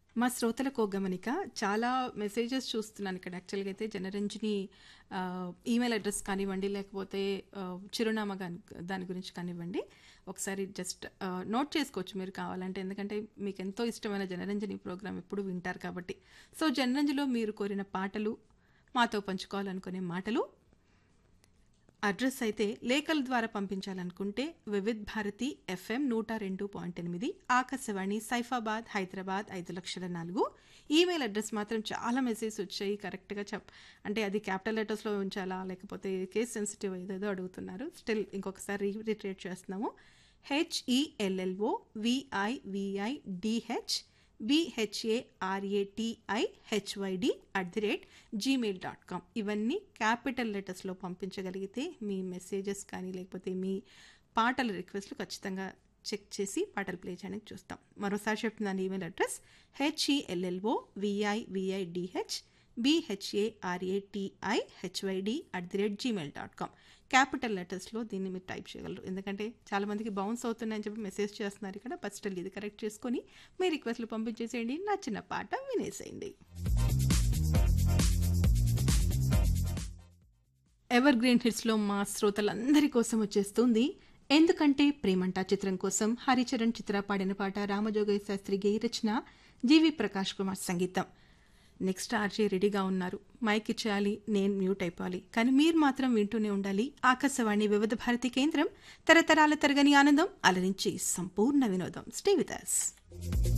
మా శ్రోతలకు ఒక గమనిక చాలా మెసేజెస్ చూస్తున్నాను ఇక్కడ యాక్చువల్గా అయితే జనరంజని ఆ, ఈమెయిల్ అడ్రస్ కానివ్వండి లేకపోతే ఆ, చిరునామా కాని దాని గురించి కానివ్వండి ఒకసారి జస్ట్ ఆ, నోట్ చేసుకోవచ్చు మీరు కావాలంటే ఎందుకంటే మీకు ఎంతో ఇష్టమైన జనరంజని ప్రోగ్రామ్ ఎప్పుడు వింటారు కాబట్టి సో జనరంజలో మీరు కోరిన పాటలు మాతో పంచుకోవాలనుకునే మాటలు అడ్రస్ అయితే లేఖల ద్వారా పంపించాలనుకుంటే వివిధ్ భారతి ఎఫ్ఎం నూట రెండు పాయింట్ ఎనిమిది ఆకాశవాణి సైఫాబాద్ హైదరాబాద్ ఐదు లక్షల నాలుగు ఈమెయిల్ అడ్రస్ మాత్రం చాలా మెసేజ్ వచ్చాయి కరెక్ట్గా చెప్ అంటే అది క్యాపిటల్ లెటర్స్లో ఉంచాలా లేకపోతే కేస్ సెన్సిటివ్ ఏదేదో అడుగుతున్నారు స్టిల్ ఇంకొకసారి రిట్రేట్ చేస్తున్నాము HELLO విఐవిఐ DH BHARATI HYD at the rate Gmail dot com ఇవన్నీ క్యాపిటల్ లెటర్స్లో పంపించగలిగితే మీ మెసేజెస్ కానీ లేకపోతే మీ పాటల రిక్వెస్ట్లు ఖచ్చితంగా చెక్ చేసి పాటలు ప్లే చేయడానికి చూస్తాం మరోసారి చెప్తున్నాను email address HELLO విఐవిఐడిహెచ్ BHARATI HYD at the rate Gmail dot com capital లెటర్స్లో దీన్ని మీరు టైప్ చేయగలరు ఎందుకంటే చాలామందికి బౌన్స్ అవుతున్నాయని చెప్పి మెసేజ్ చేస్తున్నారు ఇక్కడ బట్ స్టిల్ ఇది కరెక్ట్ చేసుకొని మీ రిక్వెస్ట్లు పంపించేసేయండి నచ్చిన పాట వినేసేయండి ఎవర్ గ్రీన్ హిట్స్లో మా శ్రోతలందరి కోసం వచ్చేస్తుంది ఎందుకంటే ప్రేమంట చిత్రం కోసం హరిచరణ్ చిత్ర పాడిన పాట రామజోగయ్య శాస్త్రి గేయ రచన జీవి ప్రకాష్ కుమార్ సంగీతం నెక్స్ట్ ఆర్జే రెడీగా ఉన్నారు మైక్ ఇచ్చేయాలి నేను మ్యూట్ అయిపోవాలి కానీ మీరు మాత్రం వింటూనే ఉండాలి ఆకాశవాణి వివిధ భారతి కేంద్రం తరతరాల తరగని ఆనందం అలరించి సంపూర్ణ వినోదం స్టే విత్ us